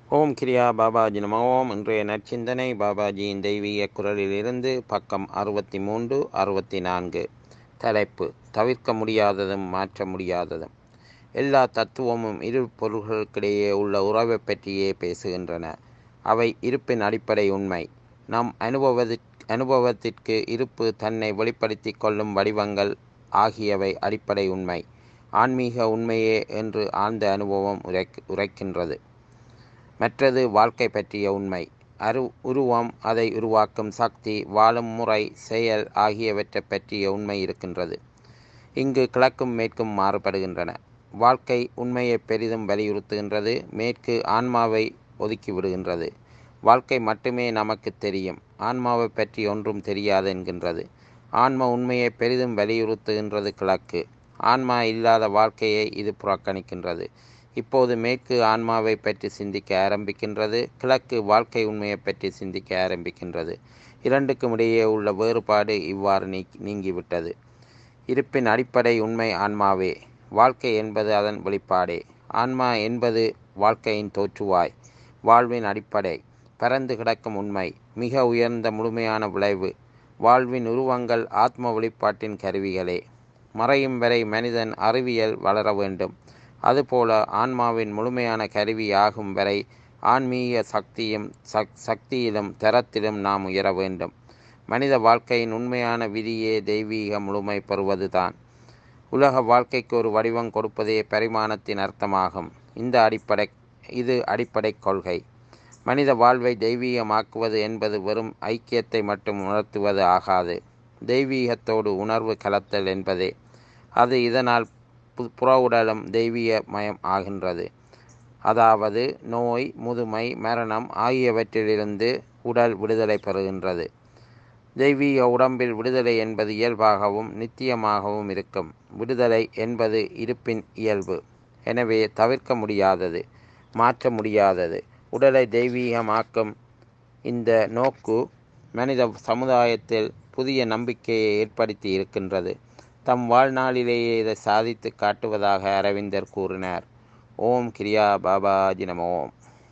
ஓம் கிரியா பாபாஜி நம ஓம் இன்றைய நற்சிந்தனை பாபாஜியின் தெய்வீக குரலிலிருந்து பக்கம் அறுபத்தி மூன்று அறுபத்தி நான்கு தலைப்பு தவிர்க்க முடியாததும் மாற்ற முடியாததும் எல்லா தத்துவமும் இரு பொருள்களுக்கிடையே உள்ள உறவை பற்றியே பேசுகின்றன அவை இருப்பின் அடிப்படை உண்மை நம் அனுபவத்திற்கு அனுபவத்திற்கு இருப்பு தன்னை வெளிப்படுத்தி கொள்ளும் வடிவங்கள் ஆகியவை அடிப்படை உண்மை ஆன்மீக உண்மையே என்று ஆழ்ந்த அனுபவம் உரைக் உரைக்கின்றது மற்றது வாழ்க்கை பற்றிய உண்மை அரு உருவம் அதை உருவாக்கும் சக்தி வாழும் முறை செயல் ஆகியவற்றை பற்றிய உண்மை இருக்கின்றது இங்கு கிழக்கும் மேற்கும் மாறுபடுகின்றன வாழ்க்கை உண்மையை பெரிதும் வலியுறுத்துகின்றது மேற்கு ஆன்மாவை ஒதுக்கிவிடுகின்றது வாழ்க்கை மட்டுமே நமக்கு தெரியும் ஆன்மாவை பற்றி ஒன்றும் தெரியாது என்கின்றது ஆன்ம உண்மையை பெரிதும் வலியுறுத்துகின்றது கிழக்கு ஆன்மா இல்லாத வாழ்க்கையை இது புறக்கணிக்கின்றது இப்போது மேற்கு ஆன்மாவை பற்றி சிந்திக்க ஆரம்பிக்கின்றது கிழக்கு வாழ்க்கை உண்மையை பற்றி சிந்திக்க ஆரம்பிக்கின்றது இரண்டுக்கும் இடையே உள்ள வேறுபாடு இவ்வாறு நீ நீங்கிவிட்டது இருப்பின் அடிப்படை உண்மை ஆன்மாவே வாழ்க்கை என்பது அதன் வெளிப்பாடே ஆன்மா என்பது வாழ்க்கையின் தோற்றுவாய் வாழ்வின் அடிப்படை பரந்து கிடக்கும் உண்மை மிக உயர்ந்த முழுமையான விளைவு வாழ்வின் உருவங்கள் ஆத்ம வெளிப்பாட்டின் கருவிகளே மறையும் வரை மனிதன் அறிவியல் வளர வேண்டும் அதுபோல ஆன்மாவின் முழுமையான கருவி ஆகும் வரை ஆன்மீக சக்தியும் சக் சக்தியிலும் தரத்திலும் நாம் உயர வேண்டும் மனித வாழ்க்கையின் உண்மையான விதியே தெய்வீக முழுமை பெறுவதுதான் உலக வாழ்க்கைக்கு ஒரு வடிவம் கொடுப்பதே பரிமாணத்தின் அர்த்தமாகும் இந்த அடிப்படை இது அடிப்படை கொள்கை மனித வாழ்வை தெய்வீகமாக்குவது என்பது வெறும் ஐக்கியத்தை மட்டும் உணர்த்துவது ஆகாது தெய்வீகத்தோடு உணர்வு கலத்தல் என்பதே அது இதனால் புற உடலும் தெய்வீக மயம் ஆகின்றது அதாவது நோய் முதுமை மரணம் ஆகியவற்றிலிருந்து உடல் விடுதலை பெறுகின்றது தெய்வீக உடம்பில் விடுதலை என்பது இயல்பாகவும் நித்தியமாகவும் இருக்கும் விடுதலை என்பது இருப்பின் இயல்பு எனவே தவிர்க்க முடியாதது மாற்ற முடியாதது உடலை தெய்வீகமாக்கும் இந்த நோக்கு மனித சமுதாயத்தில் புதிய நம்பிக்கையை ஏற்படுத்தி இருக்கின்றது தம் வாழ்நாளிலேயே இதை சாதித்து காட்டுவதாக அரவிந்தர் கூறினார் ஓம் கிரியா பாபாஜி நம ஓம்